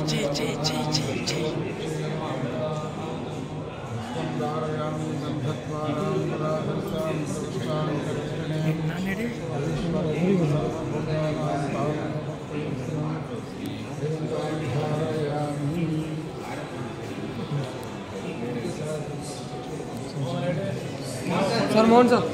చీ చీ చీ చీ చీ నాన్నడి సార్ మోహన్ సార్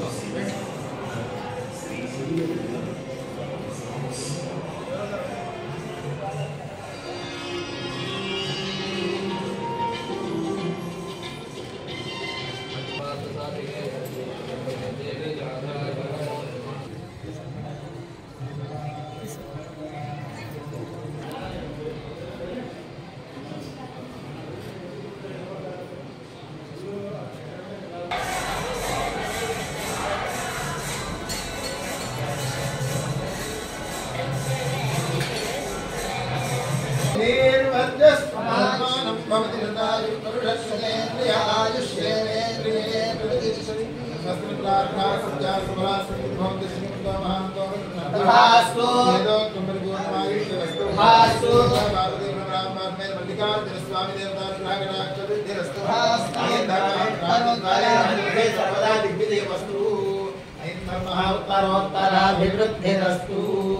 ఉత్తరోత్తరాభివృద్ధిరస్తు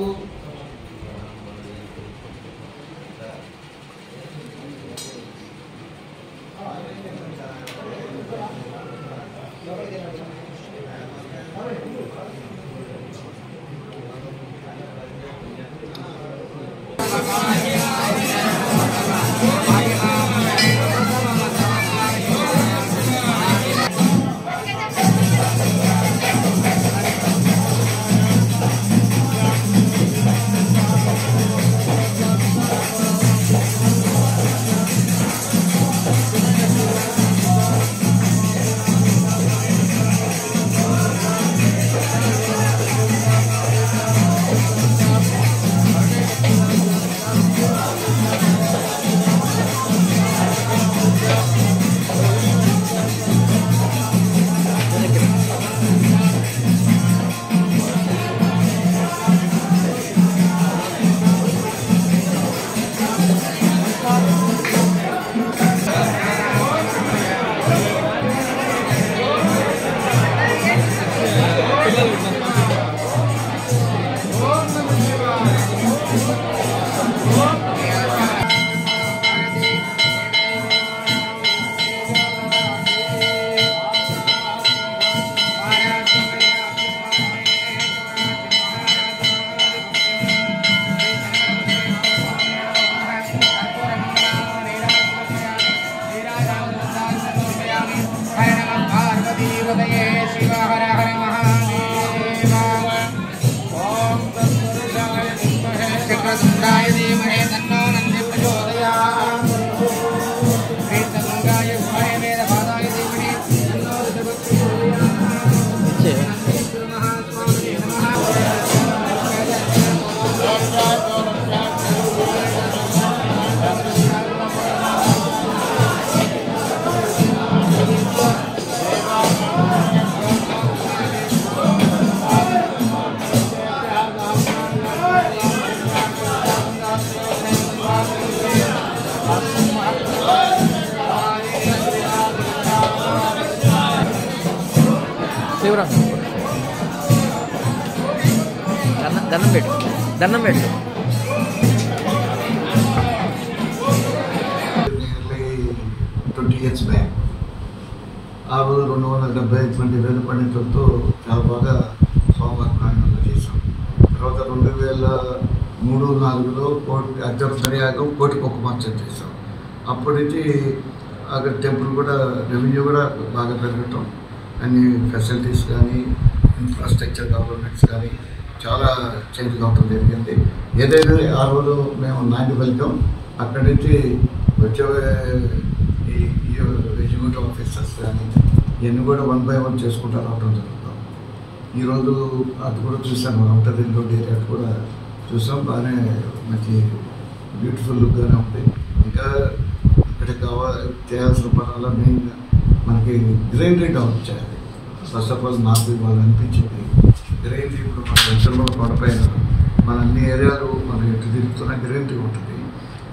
శివ హర హర మహాదేవ ఓం చక్రతుండాయ ధీమహే తన్నో నంది ప్రచోదయాత్ వేదతుండాయ విద్మహే వేదపాదాయ ధీమహి తన్నో రుద్రవతి శివరా దండం దండం పెట్టు దండం పెట్టు ట్వంటీ ఇయర్స్ బ్యాక్ ఆ రోజు రెండు వందల డెబ్బై మంది వేలు పండితులతో చాలా బాగా స్వామివారి ప్రాంగణంలో చేశాం తర్వాత రెండు వేల మూడు నాలుగులో కోటి అర్జున సరియాగం కోటి కుక్క మార్చం చేశాం అప్పటి నుంచి అక్కడ టెంపుల్ కూడా రెవెన్యూ కూడా బాగా పెరగటం అన్ని ఫెసిలిటీస్ కానీ ఇన్ఫ్రాస్ట్రక్చర్ డెవలప్మెంట్స్ కానీ చాలా చేంజ్ కావటం జరిగింది ఏదైతే ఆ రోజు మేము నాటి వెళ్తాం అక్కడి నుంచి వచ్చే ఈ ఎగ్జిక్యూటివ్ ఆఫీసర్స్ కానీ ఇవన్నీ కూడా వన్ బై వన్ చేసుకుంటూ రావడం జరుగుతాం ఈరోజు అది కూడా చూసాను అవుటర్ రింగ్ రోడ్ ఏరియా కూడా చూసాం బాగానే మంచి బ్యూటిఫుల్ లుక్గానే ఉంది ఇంకా ఇక్కడ కావాలి చేయాల్సిన పనుల మెయిన్ మనకి గ్రీనరీ డెవలప్ చేయాలి ఫస్ట్ ఆఫ్ ఆల్ నాకు ఇవాళ అనిపించింది గ్రీనరీ ఇప్పుడు మన వెంచర్లో కొండపైన మన అన్ని ఏరియాలు మనం ఎటు తిరుగుతున్న గ్రీనరీ ఉంటుంది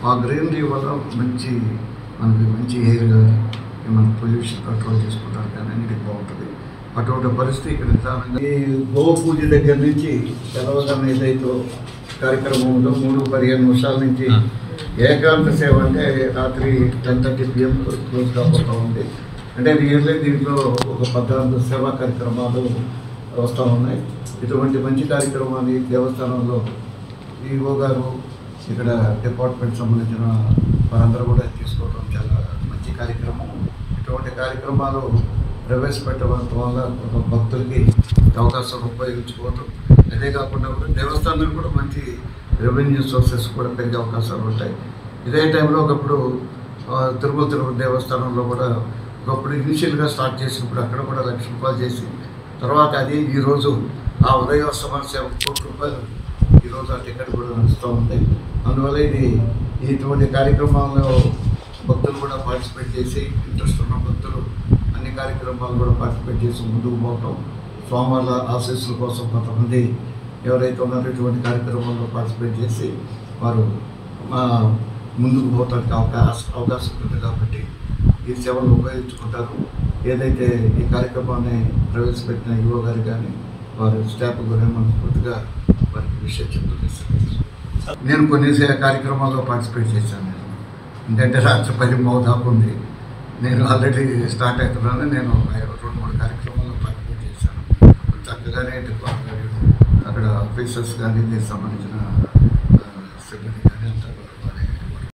ఆ గ్రీనరీ వల్ల మంచి మనకి మంచి ఎయిర్ కానీ మన పొల్యూషన్ కంట్రోల్ చేసుకోవడానికి కానీ అన్నిటికీ బాగుంటుంది అటువంటి పరిస్థితి ఇక్కడ నిదానంగా ఈ గో పూజ దగ్గర నుంచి తెలవగానే ఏదైతే కార్యక్రమంలో మూడు పదిహేను నిమిషాల నుంచి ఏకాంత సేవ అంటే రాత్రి టెన్ థర్టీ పిఎం క్లోజ్ కాబోతూ ఉంది అంటే రియల్లీ దీంట్లో ఒక పద్నాలుగు సేవా కార్యక్రమాలు వస్తూ ఉన్నాయి ఇటువంటి మంచి కార్యక్రమాన్ని దేవస్థానంలో ఈఓ గారు ఇక్కడ డిపార్ట్మెంట్ సంబంధించిన వారందరూ కూడా తీసుకోవడం చాలా మంచి కార్యక్రమం ఇటువంటి కార్యక్రమాలు ప్రవేశపెట్టడం వల్ల కొంత భక్తులకి అవకాశం ఉపయోగించుకోవటం అదే కాకుండా కూడా దేవస్థానం కూడా మంచి రెవెన్యూ సోర్సెస్ కూడా పెరిగే అవకాశాలు ఉంటాయి ఇదే టైంలో ఒకప్పుడు ఆ, తిరుమల తిరుపతి దేవస్థానంలో కూడా ఒకప్పుడు ఇనిషియల్గా స్టార్ట్ చేసినప్పుడు అక్కడ కూడా లక్ష రూపాయలు చేసి తర్వాత అది ఈరోజు ఆ ఉదయోత్సవ సేవ కోటి రూపాయలు ఈరోజు ఆ టికెట్ కూడా నడుస్తూ ఉంది అందువల్ల ఇది ఇటువంటి కార్యక్రమాల్లో భక్తులు కూడా పార్టిసిపేట్ చేసి ఇంట్రెస్ట్ ఉన్న భక్తులు అన్ని కార్యక్రమాలు కూడా పార్టిసిపేట్ చేసి ముందుకు పోవటం స్వామివార్ల ఆశీస్సుల కోసం కొంతమంది ఎవరైతే ఉన్నారో ఇటువంటి కార్యక్రమాల్లో పార్టిసిపేట్ చేసి వారు మా ముందుకు పోవటానికి అవకాశం అవకాశం ఉంది కాబట్టి ఈ సేవలు ఉపయోగించుకుంటారు ఏదైతే ఈ కార్యక్రమాన్ని ప్రవేశపెట్టిన యువ గారు కానీ వారి స్టాఫ్ కూడా మనస్ఫూర్తిగా వారికి విషయం చెప్తూ నేను కొన్ని సే- కార్యక్రమాల్లో పార్టిసిపేట్ చేశాను నేను ఎందుకంటే రాత్రి పది మో దాకా ఉంది నేను ఆల్రెడీ స్టార్ట్ అవుతున్నాను నేను రెండు మూడు కార్యక్రమాల్లో పార్టిసిపేట్ చేశాను చక్కగానే డిపార్ట్మెంట్ అక్కడ ఆఫీసర్స్ కానీ దీనికి సంబంధించిన